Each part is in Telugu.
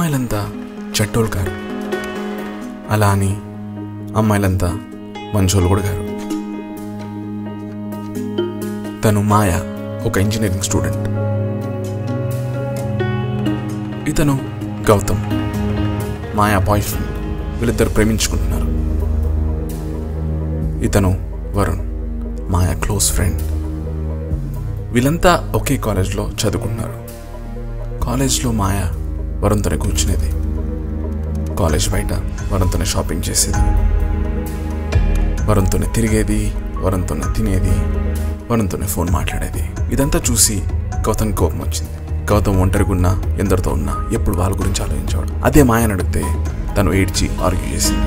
అమ్మాయిలంతా చెట్టోళ్ళు కారు అలా అని అమ్మాయిలంతా మంచోళ్ళు కూడా కారు తను మాయ ఒక ఇంజనీరింగ్ స్టూడెంట్ ఇతను గౌతమ్ మాయా బాయ్ ఫ్రెండ్ వీళ్ళిద్దరు ప్రేమించుకుంటున్నారు ఇతను వరుణ్ మాయా క్లోజ్ ఫ్రెండ్ వీళ్ళంతా ఒకే కాలేజ్లో చదువుకుంటున్నారు కాలేజ్లో మాయా వరుణ్తోనే కూర్చునేది కాలేజ్ బయట వరుణ్తోనే షాపింగ్ చేసేది వరుణ్తోనే తిరిగేది వరుణ్తోనే తినేది వరుణ్తోనే ఫోన్ మాట్లాడేది ఇదంతా చూసి గౌతమ్ కోపం వచ్చింది గౌతమ్ ఒంటరిగా ఉన్నా ఎందరితో ఉన్నా ఎప్పుడు వాళ్ళ గురించి ఆలోచించేవాడు అదే మాయని అడిగితే తను ఏడ్చి ఆర్గ్యూ చేసింది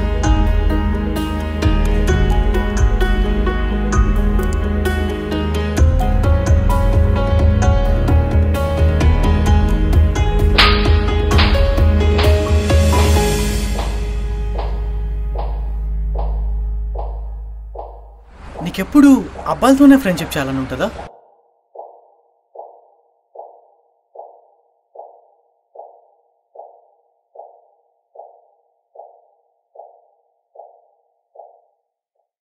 నీకెప్పుడు అబ్బాయిలతోనే ఫ్రెండ్షిప్ చేయాలని ఉంటుందా